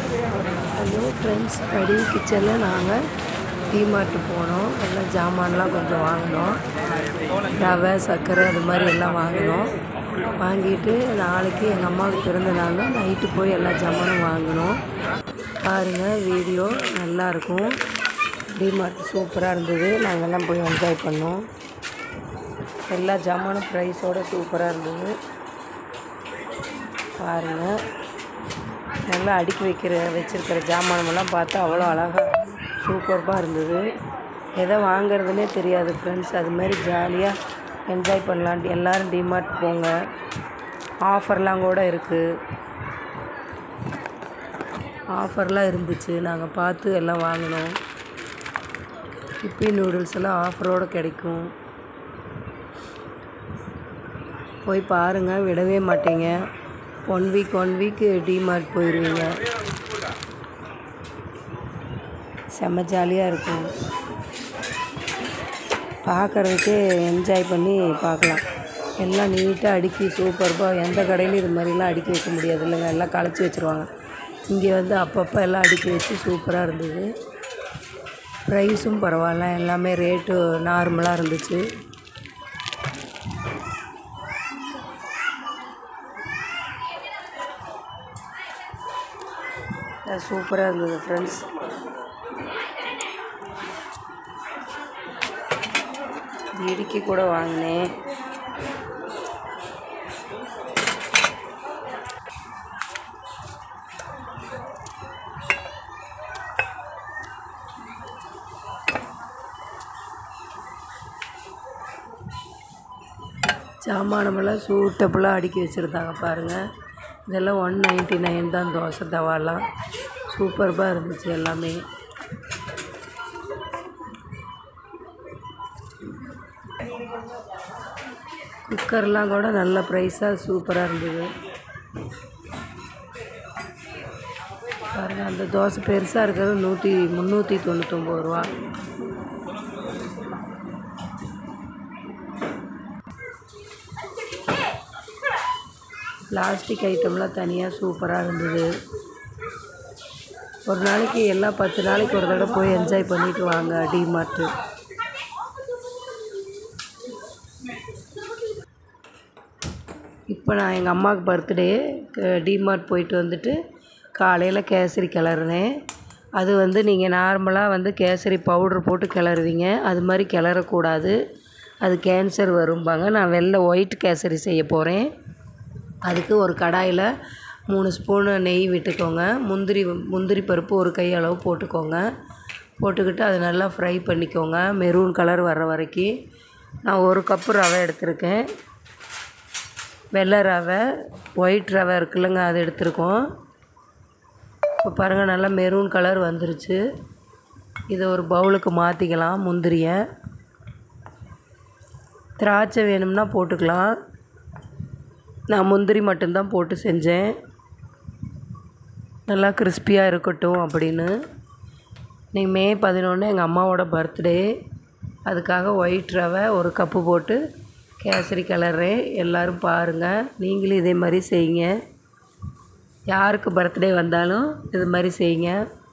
hello friends படி கிச்சனில் நாங்கள் டிமார்ட்டு போனோம் எல்லாம் ஜாமான்லாம் கொஞ்சம் வாங்கினோம் ரவை சர்க்கரை அது மாதிரி எல்லாம் வாங்கினோம் வாங்கிட்டு நாளைக்கு எங்கள் அம்மாவுக்கு பிறந்த நாள்னா நைட்டு போய் எல்லா ஜாமானும் வாங்கினோம் பாருங்கள் வீடியோ நல்லாயிருக்கும் டிமார்ட் சூப்பராக இருந்தது நாங்கள்லாம் போய் என்ஜாய் பண்ணோம் எல்லா ஜாமானும் ப்ரைஸோடு சூப்பராக இருந்தது பாருங்கள் நல்லா அடுக்கி வைக்கிற வச்சுருக்கிற ஜாமானமெல்லாம் பார்த்தா அவ்வளோ அழகாக சூப்பராக இருந்தது எதை வாங்குறதுனே தெரியாது ஃப்ரெண்ட்ஸ் அது மாதிரி ஜாலியாக என்ஜாய் பண்ணலாம் எல்லோரும் டிமார்ட் போங்க ஆஃபர்லாம் கூட இருக்குது ஆஃபர்லாம் இருந்துச்சு நாங்கள் பார்த்து எல்லாம் வாங்கினோம் இப்பி நூடுல்ஸ் எல்லாம் ஆஃபரோடு கிடைக்கும் போய் பாருங்கள் விடவே மாட்டீங்க one week one week DMart போயிடுவீங்க செம்ம ஜாலியாக இருக்கும் பார்க்குறதுக்கே என்ஜாய் பண்ணி பார்க்கலாம் எல்லாம் நீட்டாக அடுக்கி சூப்பர்பாக எந்த கடையிலும் இது மாதிரிலாம் அடுக்கி வைக்க முடியாது இல்லைங்க எல்லாம் களைச்சி வச்சுருவாங்க இங்கே வந்து அப்பப்போ எல்லாம் அடுக்கி வச்சு சூப்பராக இருந்தது ப்ரைஸும் பரவாயில்ல எல்லாமே ரேட்டு நார்மலாக இருந்துச்சு சூப்பராக இருந்தது ஃப்ரெண்ட்ஸ் இடுக்கி கூட வாங்கினேன் சாமானமெல்லாம் சூட்டபுளாக அடுக்கி வச்சுருந்தாங்க பாருங்கள் இதெல்லாம் ஒன் நைன்ட்டி நைன் தான் தோசை தவாலாம் சூப்பர்பாக இருந்துச்சு எல்லாமே குக்கர்லாம் கூட நல்ல ப்ரைஸாக சூப்பராக இருந்தது பாருங்கள் அந்த தோசை பெருசாக இருக்கிறது நூற்றி முந்நூற்றி தொண்ணூத்தொம்பது ரூபா பிளாஸ்டிக் ஐட்டம்லாம் தனியாக சூப்பராக இருந்தது ஒரு நாளைக்கு எல்லாம் பத்து நாளைக்கு ஒரு தடவை போய் என்ஜாய் பண்ணிட்டு வாங்க டிமார்ட்டு இப்போ நான் எங்கள் அம்மாவுக்கு பர்த்டே டிமார்ட் போயிட்டு வந்துட்டு காலையில் கேசரி கிளறினேன் அது வந்து நீங்கள் நார்மலாக வந்து கேசரி பவுட்ரு போட்டு கிளறுவீங்க அது மாதிரி கிளறக்கூடாது அது கேன்சர் வரும்பாங்க நான் வெள்ளை ஒயிட் கேசரி செய்ய போகிறேன் அதுக்கு ஒரு கடாயில் மூணு ஸ்பூனு நெய் விட்டுக்கோங்க முந்திரி முந்திரி பருப்பு ஒரு கை அளவு போட்டுக்கோங்க போட்டுக்கிட்டு அதை நல்லா ஃப்ரை பண்ணிக்கோங்க மெரூன் கலர் வர்ற வரைக்கும் நான் ஒரு கப்பு ரவை எடுத்திருக்கேன் வெள்ளை ரவை ஒயிட் ரவை இருக்குல்லங்க அது எடுத்திருக்கோம் இப்போ பாருங்கள் நல்லா மெரூன் கலர் வந்துருச்சு இதை ஒரு பவுலுக்கு மாற்றிக்கலாம் முந்திரியை திராட்சை வேணும்னா போட்டுக்கலாம் நான் முந்திரி மட்டும்தான் போட்டு செஞ்சேன் நல்லா கிறிஸ்பியாக இருக்கட்டும் அப்படின்னு இன்னைக்கு மே பதினொன்று எங்கள் அம்மாவோட பர்த்டே அதுக்காக ஒயிட் ரவை ஒரு கப்பு போட்டு கேசரி கிளறேன் எல்லோரும் பாருங்கள் நீங்களும் இதே மாதிரி செய்யுங்க யாருக்கு பர்த்டே வந்தாலும் இது மாதிரி செய்யுங்க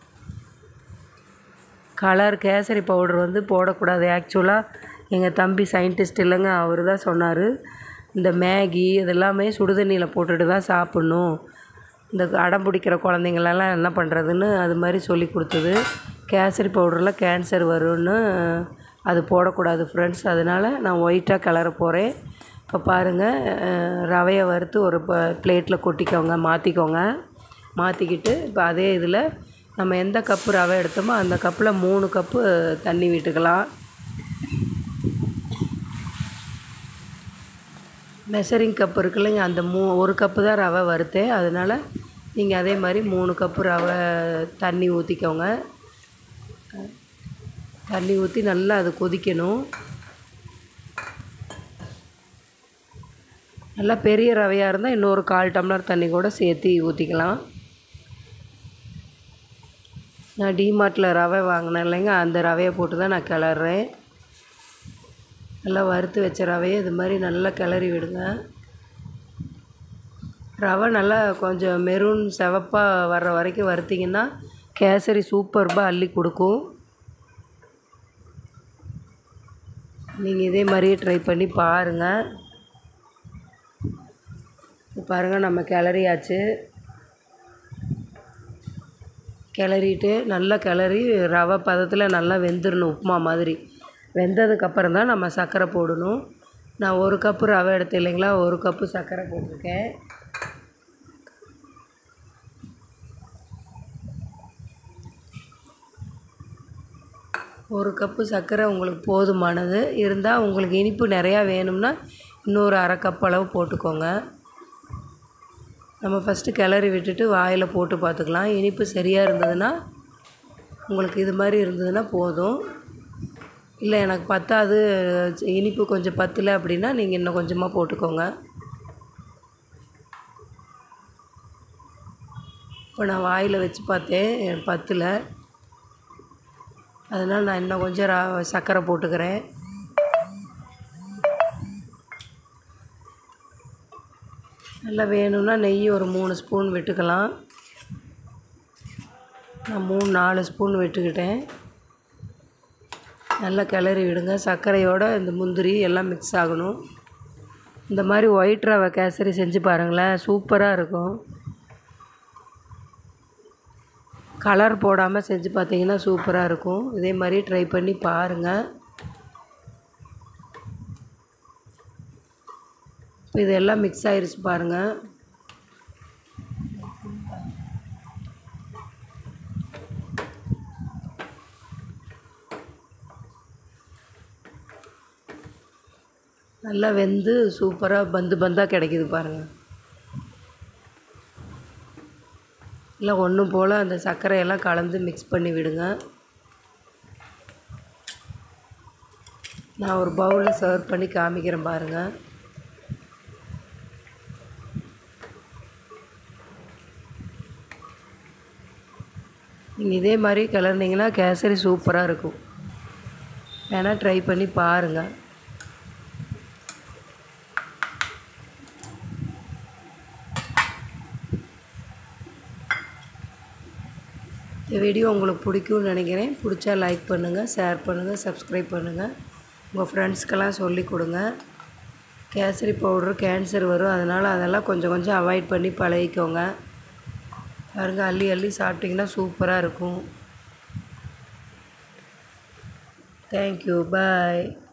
கலர் கேசரி பவுடர் வந்து போடக்கூடாது ஆக்சுவலாக எங்கள் தம்பி சயின்டிஸ்ட் இல்லைங்க அவர் தான் சொன்னார் இந்த மேகி இதெல்லாமே சுடுதண்ணியில் போட்டுட்டு தான் சாப்பிட்ணும் இந்த அடம் பிடிக்கிற குழந்தைங்களெல்லாம் என்ன பண்ணுறதுன்னு அது மாதிரி சொல்லி கொடுத்தது கேசரி பவுடரில் கேன்சர் வரும்னு அது போடக்கூடாது ஃப்ரெண்ட்ஸ் அதனால் நான் ஒயிட்டாக கிளற போகிறேன் இப்போ பாருங்கள் ரவையை வறுத்து ஒரு ப பிளேட்டில் கொட்டிக்கோங்க மாற்றிக்கோங்க மாற்றிக்கிட்டு இப்போ அதே இதில் நம்ம எந்த கப்பு ரவை எடுத்தோமோ அந்த கப்பில் மூணு கப்பு தண்ணி விட்டுக்கலாம் மெஷரிங் கப் இருக்குல்லைங்க அந்த மூ ஒரு கப்பு தான் ரவை வறுத்தேன் அதனால் நீங்கள் அதே மாதிரி மூணு கப்பு ரவை தண்ணி ஊற்றிக்கோங்க தண்ணி ஊற்றி நல்லா அது கொதிக்கணும் நல்லா பெரிய ரவையாக இருந்தால் இன்னொரு கால் டம்ளர் தண்ணி கூட சேர்த்து ஊற்றிக்கலாம் நான் டிமார்ட்டில் ரவை வாங்கினேன் இல்லைங்க அந்த ரவையை போட்டு தான் நான் கிளறேன் நல்லா வறுத்து வச்ச ரவையை இது மாதிரி நல்லா கிளறி விடுங்க ரவை நல்லா கொஞ்சம் மெரூன் சிவப்பாக வர்ற வரைக்கும் வறுத்திங்கன்னா கேசரி சூப்பர்பாக அள்ளி கொடுக்கும் நீங்கள் இதே மாதிரியே ட்ரை பண்ணி பாருங்கள் பாருங்கள் நம்ம கிளறியாச்சு கிளறிட்டு நல்லா கிளறி ரவை பதத்தில் நல்லா வெந்துடணும் உப்புமா மாதிரி வெந்ததுக்கப்புறம் தான் நம்ம சர்க்கரை போடணும் நான் ஒரு கப்பு ரவை எடுத்து இல்லைங்களா ஒரு கப்பு சர்க்கரை போட்டிருக்கேன் ஒரு கப்பு சர்க்கரை உங்களுக்கு போதுமானது இருந்தால் உங்களுக்கு இனிப்பு நிறையா வேணும்னா இன்னொரு அரை கப் அளவு போட்டுக்கோங்க நம்ம ஃபஸ்ட்டு கிளறி விட்டுட்டு வாயில் போட்டு பார்த்துக்கலாம் இனிப்பு சரியாக இருந்ததுன்னா உங்களுக்கு இது மாதிரி இருந்ததுன்னா போதும் இல்லை எனக்கு பத்தாது இனிப்பு கொஞ்சம் பத்தலை அப்படின்னா நீங்கள் இன்னும் கொஞ்சமாக போட்டுக்கோங்க இப்போ நான் வாயில் வச்சு பார்த்தேன் பத்தில் அதனால் நான் இன்னும் கொஞ்சம் ரா சர்க்கரை போட்டுக்கிறேன் நல்லா வேணும்னா நெய் ஒரு மூணு ஸ்பூன் விட்டுக்கலாம் நான் மூணு நாலு ஸ்பூன் விட்டுக்கிட்டேன் நல்லா கிளறி விடுங்க சர்க்கரையோட இந்த முந்திரி எல்லாம் மிக்ஸ் ஆகணும் இந்த மாதிரி ஒயிட் ரவை கேசரி செஞ்சு பாருங்களேன் சூப்பராக இருக்கும் கலர் போடாமல் செஞ்சு பார்த்தீங்கன்னா சூப்பராக இருக்கும் இதே மாதிரி ட்ரை பண்ணி பாருங்கள் இப்போ இதெல்லாம் மிக்ஸ் ஆயிருச்சு பாருங்கள் நல்லா வெந்து சூப்பராக பந்து பந்தாக கிடைக்குது பாருங்கள் இல்லை ஒன்றும் போல் அந்த சர்க்கரையெல்லாம் கலந்து மிக்ஸ் பண்ணி விடுங்க நான் ஒரு பவுலில் சர்வ் பண்ணி காமிக்கிறேன் பாருங்கள் நீங்கள் இதே மாதிரி கிளறினீங்கன்னா கேசரி சூப்பராக இருக்கும் வேணால் ட்ரை பண்ணி பாருங்கள் இந்த வீடியோ உங்களுக்கு பிடிக்கும்னு நினைக்கிறேன் பிடிச்சா லைக் பண்ணுங்கள் ஷேர் பண்ணுங்கள் சப்ஸ்கிரைப் பண்ணுங்கள் உங்கள் ஃப்ரெண்ட்ஸ்க்கெல்லாம் சொல்லி கொடுங்க கேசரி பவுட்ரு கேன்சர் வரும் அதனால் அதெல்லாம் கொஞ்சம் கொஞ்சம் அவாய்ட் பண்ணி பழகிக்கோங்க பாருங்க அள்ளி அள்ளி சாப்பிட்டிங்கன்னா சூப்பராக இருக்கும் தேங்க்யூ பாய்